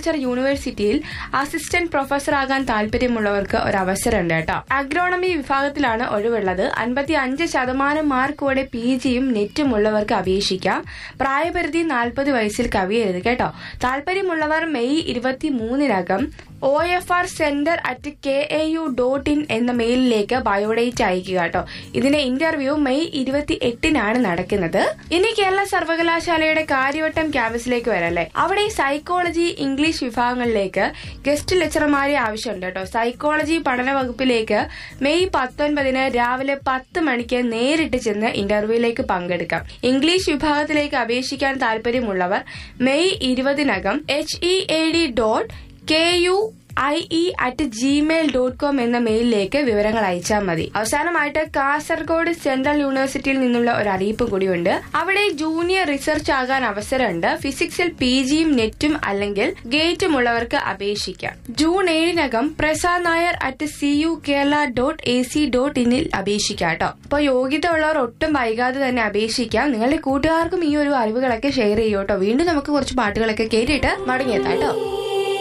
agriculture യൂണിവേഴ്സിറ്റിയിൽ assistant professor ആകാൻ താല്പര്യമുള്ളവർക്ക് ഒരു അവസരമുണ്ട് കേട്ടോ അഗ്രോണമി വിഭാഗത്തിലാണ് ഒഴിവുള്ളത് അൻപത്തി അഞ്ച് ശതമാനം മാർക്കോടെ പി ജിയും നെറ്റും ഉള്ളവർക്ക് അപേക്ഷിക്കാം പ്രായപരിധി നാൽപ്പത് വയസ്സിൽ കവിയരുത് കേട്ടോ താല്പര്യമുള്ളവർ മെയ് ഇരുപത്തി മൂന്നിനകം O F R centre at K A U dot in എന്ന മെയിലിലേക്ക് ബയോഡേറ്റ് അയക്കുക കേട്ടോ ഇതിന്റെ ഇന്റർവ്യൂ മെയ് ഇരുപത്തി എട്ടിനാണ് നടക്കുന്നത് ഇനി കേരള സർവകലാശാലയുടെ കാര്യവട്ടം ക്യാമ്പസിലേക്ക് വരല്ലേ അവിടെ സൈക്കോളജി ഇംഗ്ലീഷ് വിഭാഗങ്ങളിലേക്ക് ഗസ്റ്റ് ലെക്ചർമാരെ ആവശ്യമുണ്ട് കേട്ടോ സൈക്കോളജി പഠന വകുപ്പിലേക്ക് മെയ് പത്തൊൻപതിന് രാവിലെ പത്ത് മണിക്ക് നേരിട്ട് ചെന്ന് ഇന്റർവ്യൂവിലേക്ക് പങ്കെടുക്കാം ഇംഗ്ലീഷ് വിഭാഗത്തിലേക്ക് അപേക്ഷിക്കാൻ താല്പര്യമുള്ളവർ മെയ് ഇരുപതിനകം H E A D dot K U I E at Gmail dot com എന്ന മെയിലിലേക്ക് വിവരങ്ങൾ അയച്ചാൽ മതി അവസാനമായിട്ട് കാസർഗോഡ് സെൻട്രൽ യൂണിവേഴ്സിറ്റിയിൽ നിന്നുള്ള ഒരു അറിയിപ്പ് കൂടിയുണ്ട് അവിടെ ജൂനിയർ റിസർച്ച് ആകാൻ അവസരമുണ്ട് ഫിസിക്സിൽ പി ജിയും നെറ്റും അല്ലെങ്കിൽ ഗേറ്റും ഉള്ളവർക്ക് അപേക്ഷിക്കാം ജൂൺ ഏഴിനകം Prasad Nair at C U Kerala dot A C dot ഇനിൽ അപേക്ഷിക്കാം കേട്ടോ അപ്പൊ യോഗ്യത ഉള്ളവർ ഒട്ടും വൈകാതെ തന്നെ അപേക്ഷിക്കാം നിങ്ങളുടെ കൂട്ടുകാർക്കും ഈ ഒരു അറിവുകളൊക്കെ ഷെയർ ചെയ്യൂ കേട്ടോ വീണ്ടും നമുക്ക് കുറച്ച് പാട്ടുകളൊക്കെ കേട്ടിട്ട് മടങ്ങിയെത്താം കേട്ടോ